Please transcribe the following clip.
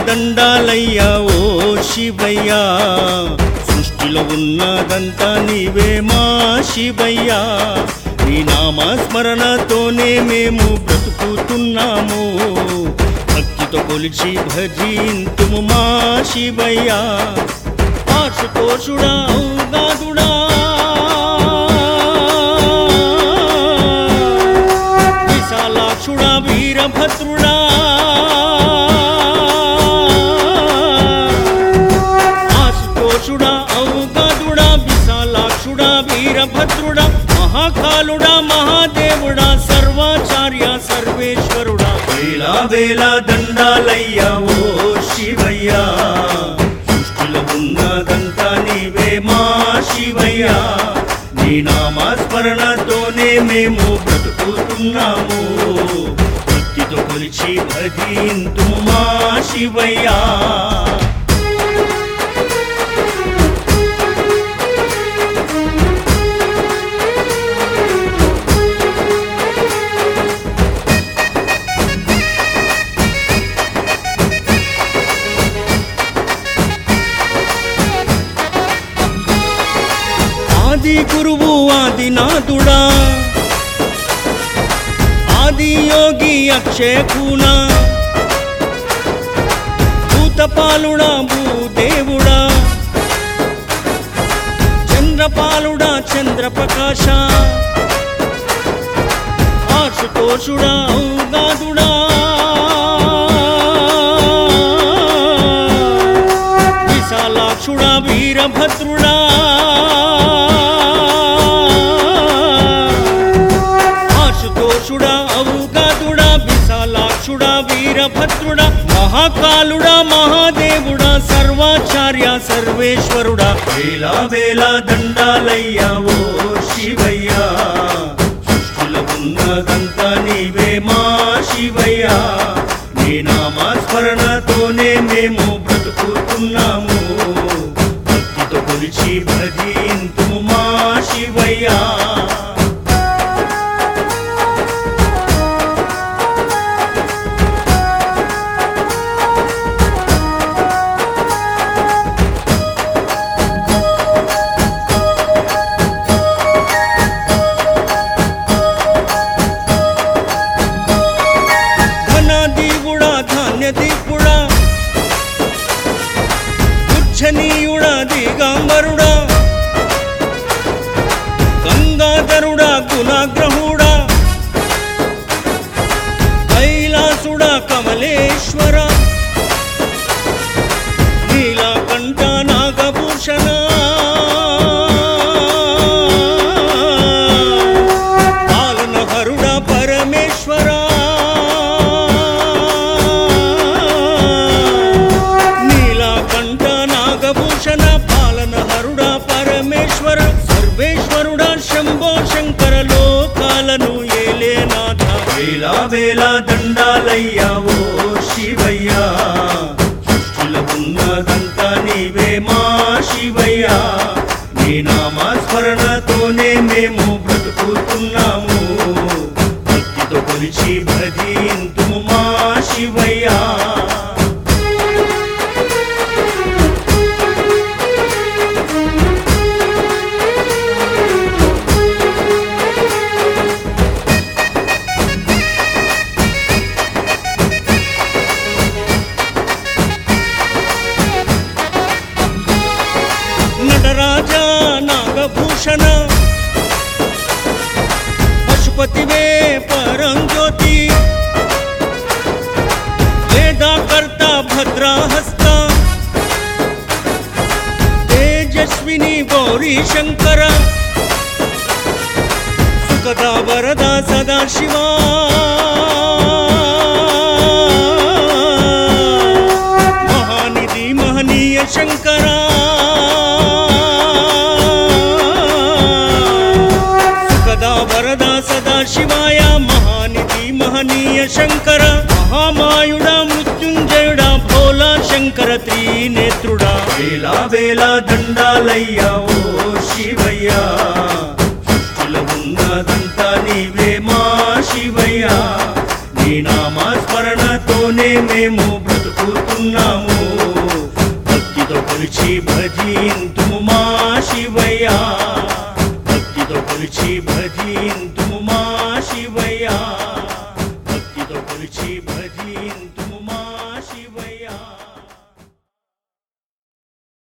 దండాలయ్యా ఓ శివయ్యా సృష్టిలో ఉన్నదంతా నీవే మా శివయ్యా నీ నామస్మరణతోనే మేము బ్రతుకుతున్నాము భక్తితో కొలిచి భజింతుము మా శివయ్యా ఆశుతోషుడా ఔగాదుడా విశాలాక్షుడా వీరభద్రుడా ఆశుతోషుడా ఔగాదుడా విశాలాక్షుడా వీరభద్రుడా మహాకాలుడా మహాదేవుడా సర్వాచార్య సర్వేశ్వరుడా వేలా వేల దండాలయ్యా ఓ శివయ్యా సృష్టిలో ఉన్నదంతా నీవే మా శివయ్యా నీ నామస్మరణతోనే మేము బ్రతుకుతున్నాము భక్తితో కొలిచి భజింతు మా శివయ్యా ఆది గురువు ఆది నాథుడా ఆది యోగి అక్షయ కూన భూతపాలుడా భూదేవుడా చంద్రపాలుడా చంద్రప్రకాశ ఆశుతోషుడా ఔగాదుడా విశాలాక్షుడా వీరభద్రుడా ఆశుతోషుడా ఔగాదుడా విశాలాక్షుడా వీరభద్రుడా మహాకాలుడా మహాదేవుడా సర్వాచార్య సర్వేశ్వరుడా వేలా వేల దండాలయ్యా ఓ శివయ్యా సృష్టిలో ఉన్నదంతా నీవే మా శివయ్యా నీ నామస్మరణతోనే మేము బ్రతుకుతున్నాము భక్తితో కొలిచి భజింతు మా శివయ్యా ధన దీవుడా ధాన్య దీపుడా ఉచ్చనీయుడా దిగంబరుడా గంగాధరుడా గుణాగ్రహుడా కైలాసుడా కమలేశ్వర నీలకంఠ నాగభూషణ పాలనహరుడ పరమేశ్వర నీలకంఠ నాగభూషణ పాలనహరుడ పరమేశ్వర సర్వేశ్వరుడ శంభో శంకర లోకాలను ఏలేనాథ వేలా వేల దండాలయ్యా ఓ శివయ్యా సృష్టిలో ఉన్నదంతా నీవే మా శివయ్యా నీ నామస్మరణతోనే మేము బ్రతుకుతున్నాము భక్తితో కొలిచి భజింతు మా శివయ్యా నటరాజా నాగభూషణ పశుపతివే పరంజ్యోతి వేదాకర్త భద్రాహస్త తేజస్విని గౌరీ శంకర సుఖదా వరద సదా శివా మహానిధి మహనీయ శంకరా సుఖదా వరద సదా శివాయ మహానిధి మహనీయ శంకర మహామాయుడా మృత్యుంజయుడా భోలా శంకర త్రినేత్రుడా వేలా వేలా దండాలయ్యా ఓ శివయ్యా సృష్టిలో ఉన్నదంతా నీవే మా శివయ్యా నీ నామస్మరణతో భక్తితోనే మేము బ్రతుకుతున్నాము భక్తితో కొలిచి భజింతుము మా శివయ్య భక్తితో కొలిచి భజింతుము మా